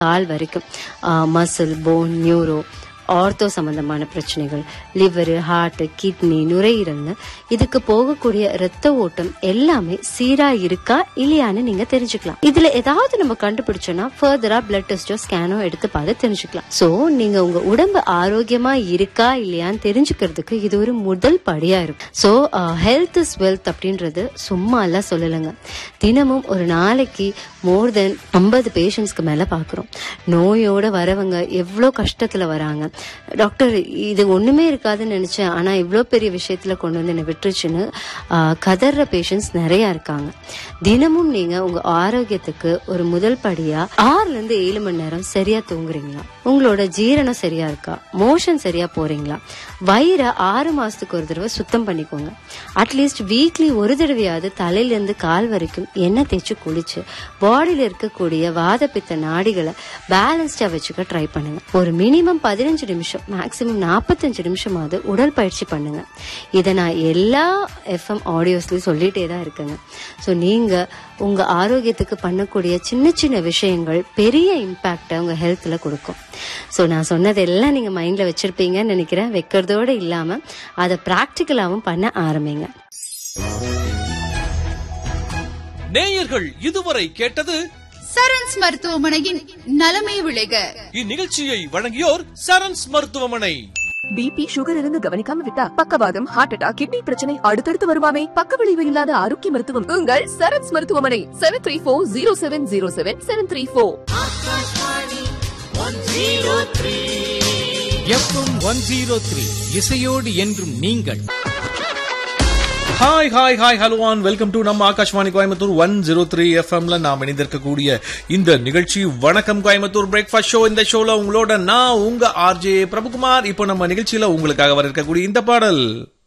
கால் வரைக்கும் muscle phone neuro ortho சம்பந்தமான பிரச்சனைகள் லிவர் ஹார்ட் கிட்னி நுரையீரல்னு இதுக்கு போகக்கூடிய ரத்த ஓட்டம் எல்லாமே சீரா இருக்கா இல்லையான்னு நீங்க தெரிஞ்சுக்கலாம் இதுல ஏதாவது நம்ம கண்டுபிடிச்சோம்னா ஃபர்தரா பிளட் டெஸ்டோ ஸ்கேனோ எடுத்து பார்த்து தெரிஞ்சுக்கலாம் சோ நீங்க உங்க உடம்பு ஆரோக்கியமா இருக்கா இல்லையான்னு தெரிஞ்சுக்கிறதுக்கு இது ஒரு முதல் படியா இருக்கும் சோ ஹெல்த் இஸ் வெல்த் அப்படின்றது சும்மா எல்லாம் சொல்லலைங்க தினமும் ஒரு நாளைக்கு மோர் தென் ஐம்பது பேஷண்ட்ஸ்க்கு மேல பாக்குறோம் நோயோட வரவங்க எவ்வளோ கஷ்டத்துல வராங்க டாக்டர் இது ஒண்ணுமே இருக்காதுன்னு நினைச்சேன் ஆனா இவ்வளோ பெரிய விஷயத்துல கொண்டு வந்து என்னை விட்டுருச்சுன்னு ஆஹ், கதற பேஷண்ட்ஸ் நிறைய இருக்காங்க தினமும் நீங்க உங்க ஆரோக்கியத்துக்கு ஒரு முதல் படியா ஆறுல இருந்து ஏழு மணி நேரம் சரியா தூங்குறீங்களா உங்களோட ஜீரணம் சரியா இருக்கா மோஷன் சரியா போறீங்களா வயிறை ஆறு மாசத்துக்கு ஒரு தடவை சுத்தம் பண்ணிக்கோங்க அட்லீஸ்ட் வீக்லி ஒரு தடவையாவது தலையில இருந்து கால் வரைக்கும் எண்ணெய் தேய்ச்சி குளிச்சு பாடியில இருக்கக்கூடிய வாதப்பித்த நாடிகளை பேலன்ஸ்டா வச்சுக்க ட்ரை பண்ணுங்க ஒரு மினிமம் பதினஞ்சு நிமிஷம் மேக்சிமம் நாற்பத்தஞ்சு நிமிஷமாவது உடல் பயிற்சி பண்ணுங்க இதை நான் எல்லா எஃப்எம் ஆடியோஸ்லயும் சொல்லிட்டே தான் இருக்கேங்க ஸோ நீங்க உங்க ஆரோக்கியத்துக்கு பண்ணக்கூடிய சின்ன சின்ன விஷயங்கள் பெரிய இம்பாக்டை உங்க ஹெல்த்ல கொடுக்கும் ஸோ நான் சொன்னதெல்லாம் நீங்க மைண்ட்ல வச்சிருப்பீங்கன்னு நினைக்கிறேன் வைக்கிறதோட இல்லாம அதை ப்ராக்டிக்கலாவும் பண்ண ஆரம்பிங்க நேயர்கள் இதுவரை கேட்டது சரண்ஸ் மருத்துவமனையின் நலமே விளைக இந்நிகழ்ச்சியை வழங்கியோர் சரண்ஸ் மருத்துவமனை பிபி சுகர் இருந்து கவனிக்காம விட்டா பக்கவாதம் ஹார்ட் அட்டாக் கிட்னி பிரச்சனை அடுத்தடுத்து வருமாமே பக்க விளைவு இல்லாத ஆரோக்கிய மருத்துவம் உங்கள் சரத்ஸ் மருத்துவமனை seven three four zero seven zero seven seven three four FM one zero three இசையோடு என்றும் நீங்கள் hi hi hi hello and welcome to நம்ம Akashvani Coimbatore one zero three எஃப்எம்ல நாம் இணைந்திருக்கக்கூடிய இந்த நிகழ்ச்சி வணக்கம் கோயம்புத்தூர் பிரேக்ஃபாஸ்ட் ஷோ இந்த ஷோல உங்களோட நான் உங்க ஆர்ஜே பிரபுகுமார் இப்போ நம்ம நிகழ்ச்சியில உங்களுக்காக வர இருக்கக்கூடிய இந்த பாடல்